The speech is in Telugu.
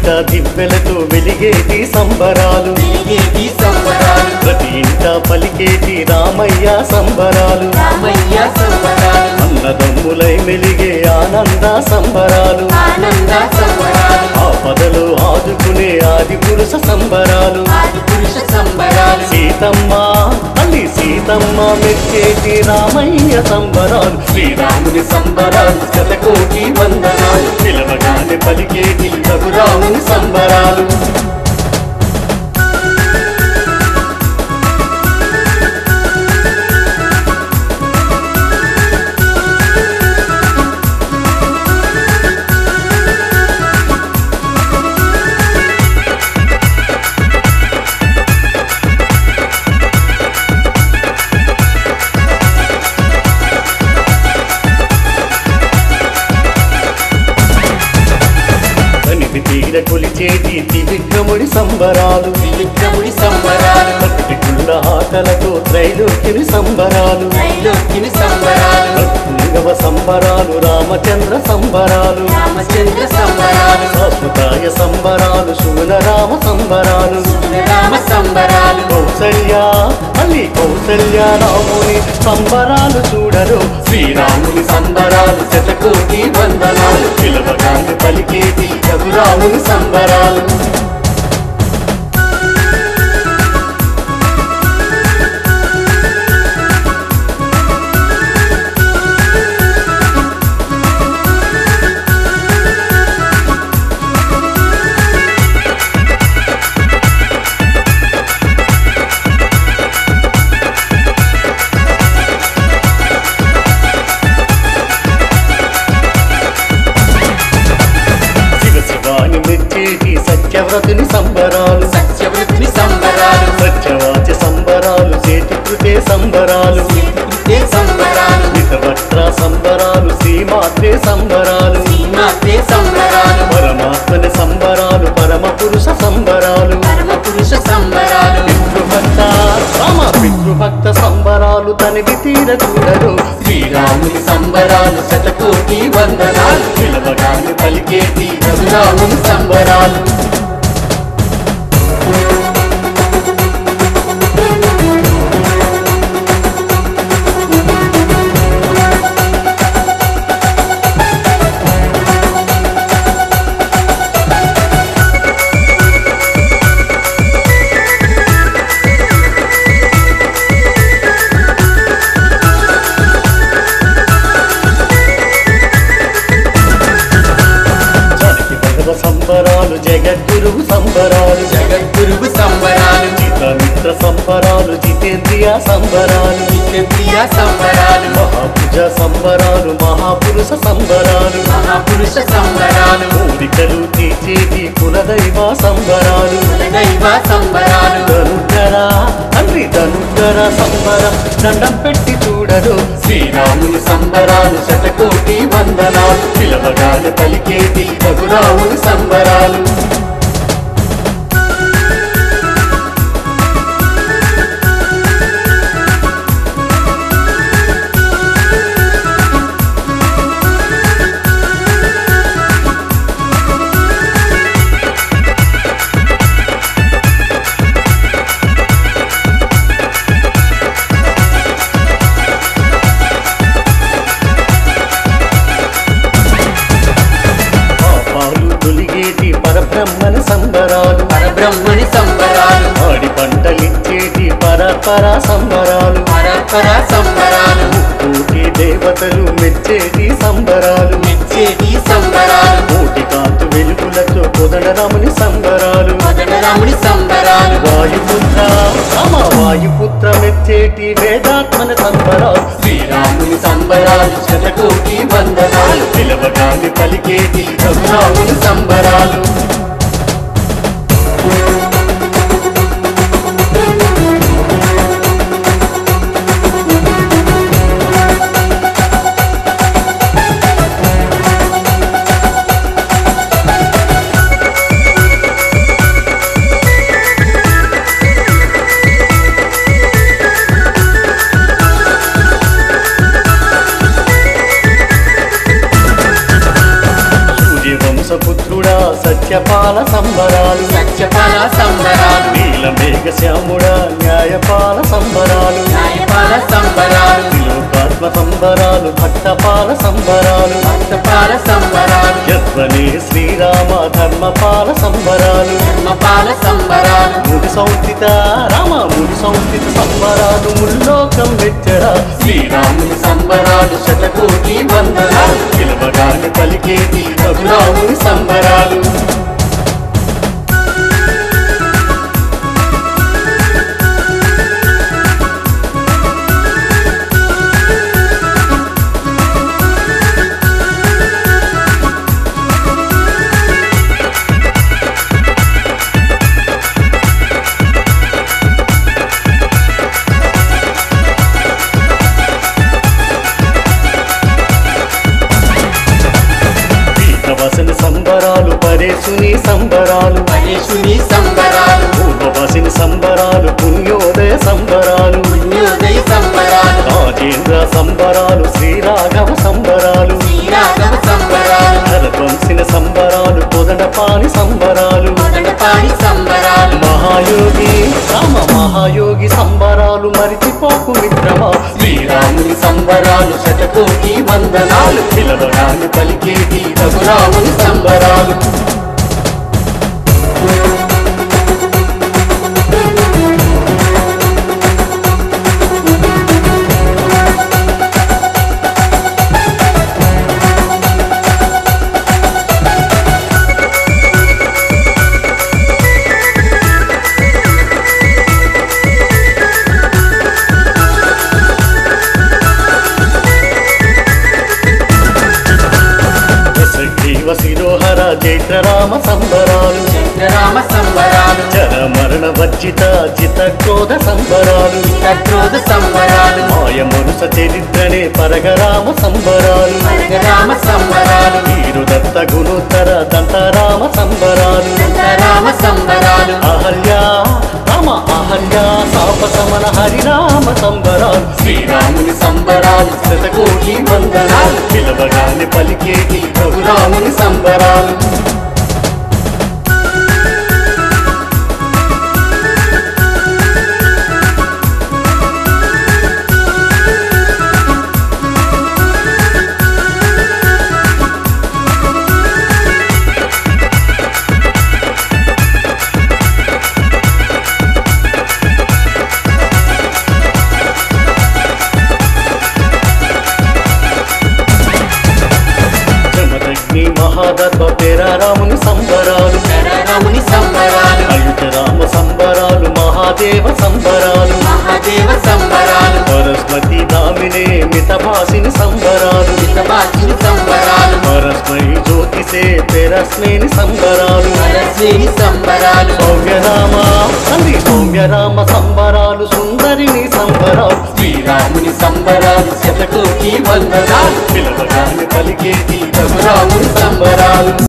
ఇంట దివ్వెలతో వెలిగేటి సంబరాలు వెలిగేటి సంబరాలు ప్రతి ఇంట పలికేటి రామయ్య సంబరాలు రామయ్య సంబరాలు అన్నదమ్ములై మెలిగే ఆనంద సంబరాలు ఆనంద సంబరాలు ఆపదలు ఆదుకునే ఆది పురుష సంబరాలు ఆది పురుష సంబరాలు సీతమ్మ తల్లి సీతమ్మ మెచ్చేటి రామయ్య సంబరాలు శ్రీరాముని సంబరాలు శతకోటి వందనాలు పిలవగానే పలికేటి రఘురాముని సంబరాలు కనివి తీర కొలిచేటి త్రివిక్రముడి సంబరాలు త్రివిక్రముడి సంబరాలు భక్తి కుళ్ళ ఆటలతో త్రైలోక్యుని సంబరాలు త్రైలోక్యుని సంబరాలు భక్తుగవ సంబరాలు రామచంద్ర సంబరాలు రామచంద్ర సంబరాలు శాశ్వతాయ సంబరాలు శూలరామ సంబరాలు రామ సంబరాలు కౌసల్య అల్లి కౌసల్య రాముని సంబరాలు చూడరు శ్రీరాముని సంబరాలు శతకోటి వందనాలు పిలవగానే పలికేటి రఘురాముని సంబరాలు శివ శివాని మెచ్చేటి సత్యవ్రతుని సంబరాలు సత్యవృత్తి సంబరాలు సత్యవాచ సంబరాలు చేతికృతే సంబరాలు కృతే సంబరాలు మితవట్ర సంబరాలు శ్రీమాత్రే సంబరాలు మాత్రే సంబరాలు పరమాత్మని సంబరాలు పరమ పురుష సంబరాలు పరమ పురుష సంబరాలు పితృభక్త రామ పితృభక్త సంబరాలు తనివి తీర చూడరు శ్రీరాముని సంబరాలు శతకోటి వందనాలు పిలవగానే పలికేటి రఘురాముని సంబరాలు జానకి భగవ సంబరాలు జగద్గురువు సంబరాలు జగద్గురువు సంబరాలు జితమిత్ర సంబరాలు జితేంద్రియ సంబరాలు నిత్య సంబరాలు మహాభుజ సంబరాలు మహాపురుష సంబరాలు మహాపురుష సంబరాలు కోరికలు తీర్చేటి కులదైవ సంబరాలు దైవ సంబరాలు ధనుర్ధర తండ్రి ధనుర్ధర సంబర దండం పెట్టి చూడరు శ్రీరాముని సంబరాలు శతకోటి వందనాలు పిలవగానే పలికేటి రఘురాముని సంబరాలు పాపాలు తొలిగేటి పరబ్రహ్మని సంబరాలు పరబ్రహ్మని సంబరాలు ఆడి పంటలిచ్చేటి పరపర సంబరాలు పరపర సంబరాలు కోటి దేవతలు మెచ్చేటి సంబరాలు మెచ్చేటి సంబరాలు కోటి కాంతు వెలుగులతో కొదడరాముని సంబరాలు మదనరాముని సంబరాలు వాయుపుత్ర రామ వాయుపుత్ర మెచ్చేటి వేదాత్మన సంబరాలు శ్రీరాముని సంబరాలు శతకోటి వందనాలు పిలవగాని పలికేటి రఘురాముని సంబరాలు సూర్యవంశపుత్రుడా సత్య సత్యపాల సంబరాలు సత్యపాల సంబరాలు నీల మేఘ శ్యాముడా న్యాయపాల సంబరాలు న్యాయపాల సంబరాలు త్రిలోకాత్మ సంబరాలు భక్తపాల సంబరాలు భక్తపాల సంబరాలు యత్వనే శ్రీరామ ధర్మపాల సంబరాలు ధర్మపాల సంబరాలు ముడి సంస్థిత రామ ముడి సంస్థిత సంబరాలు ముల్లోకం వెచ్చరా శ్రీరాముని సంబరాలు శతకోటి వందనాలు పిలవగానే పలికేటి రఘురాముని సంబరాలు పీతవసని సంబరాలు పరేశుని సంబరాలు పరేశుని సంబరాలు పూర్వవసిని సంబరాలు పుణ్యోదయ సంబరాలు పుణ్యోదయ సంబరాలు రాజేంద్ర సంబరాలు శ్రీరాఘవ సంబరాలు శ్రీరాఘవ సంబరాలు భరతవంశిన సంబరాలు కొదడపాని సంబరాలు మొదటపాడి సంబరాలు మహాయోగి రామ మహాయోగి సంబరాలు మరిచిపోకు మిత్రమా శ్రీరాముని సంబరాలు శతకోటి వందనాలు పిలవగానే పలికేటి రఘురాముని సంబరాలు జీవ శిరోహర జైత్ర రామ సంబరాలు రామ సంబరాలు జర మరణ వర్జిత జిత క్రోధ సంబరాలు శత్రోధ సంబరాలు మాయ మనుష చరిత్రనే పరగరామ సంబరాలు రామ సంబరాలు వీరు దత్త గుణోత్తర దంతరామ సంబరాలు రామ సంబరాలు అహల్య రామ అహల్య సాపసమన హరిరామ సంబరాలు శ్రీరాముని సంబరాలు శతకోటి వందనాలు పిలవగానే పలికేటి రఘురాముని సంబరాలు జమదగ్ని మహాదర్భ పేరారాముని సంబరాలు రాముని సంబరాలు అయుధ రామ సంబరాలు మహాదేవ సంబరాలు మహాదేవ సంబరాలు పరస్మతి దామినే మితభాసిని సంబరాలు మితబాచిని సంబరాలు పరస్మై జ్యోతిసే తెరస్మేని సంబరాలు శ్రీని సంబరాలు సౌమ్యరామ తండ్రి సౌమ్యరామ సంబరాలు సుందరిని సంబరాలు శ్రీరాముని సంబరాలు శతకోటి వందనాలు పిలవగానే పలికేటి రఘురాముని సంబరాలు